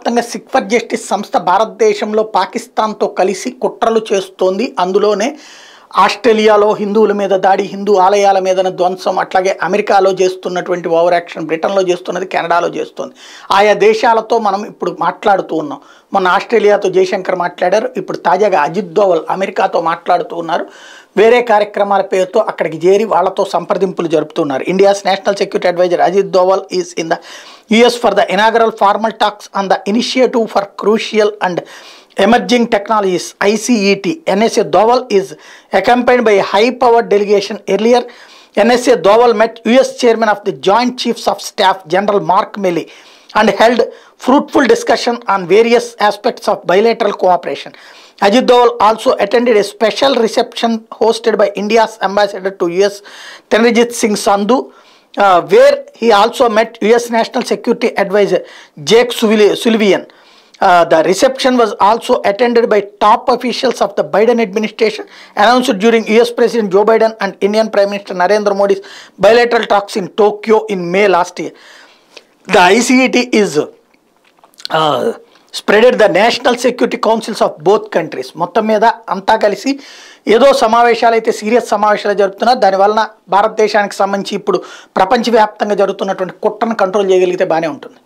ప్రపంచవ్యాప్తంగా సిక్ఫర్ జస్టిస్ సంస్థ భారతదేశంలో పాకిస్తాన్తో కలిసి కుట్రలు చేస్తోంది అందులోనే ఆస్ట్రేలియాలో హిందువుల మీద దాడి హిందూ ఆలయాల మీద ధ్వంసం అట్లాగే అమెరికాలో చేస్తున్నటువంటి ఓవర్ యాక్షన్ బ్రిటన్లో చేస్తున్నది కెనడాలో చేస్తుంది ఆయా దేశాలతో మనం ఇప్పుడు మాట్లాడుతూ ఉన్నాం మొన్న ఆస్ట్రేలియాతో జయశంకర్ మాట్లాడారు ఇప్పుడు తాజాగా అజిత్ దోవల్ అమెరికాతో మాట్లాడుతూ ఉన్నారు వేరే కార్యక్రమాల పేరుతో అక్కడికి చేరి వాళ్ళతో సంప్రదింపులు జరుపుతున్నారు India's national security adviser Ajit Doval is in the US for the inaugural formal talks on the initiative for crucial and emerging technologies ICET NSA Doval is accompanied by a high powered delegation earlier NSA Dowell met US chairman of the Joint Chiefs of Staff General Mark Milley and held fruitful discussion on various aspects of bilateral cooperation. Ajit Doval also attended a special reception hosted by India's ambassador to US Tanajit Singh Sandhu uh, where he also met US National Security Advisor Jake Sulli- Sullivan. Uh, the reception was also attended by top officials of the Biden administration, announced during US President Joe Biden and Indian Prime Minister Narendra Modi's bilateral talks in Tokyo in May last year. The ICET is uh, spreaded the national security councils of both countries మొత్తం మీద అంతా కలిసి ఏదో సమావేశాలు అయితే serious సమావేశాలు జరుపుతున్నారు దానివలన భారతదేశానికి సంబంధించి ఇప్పుడు ప్రపంచవ్యాప్తంగా జరుగుతున్నటువంటి కుట్రను కంట్రోల్ చేయగలిగితే బాగానే ఉంటుంది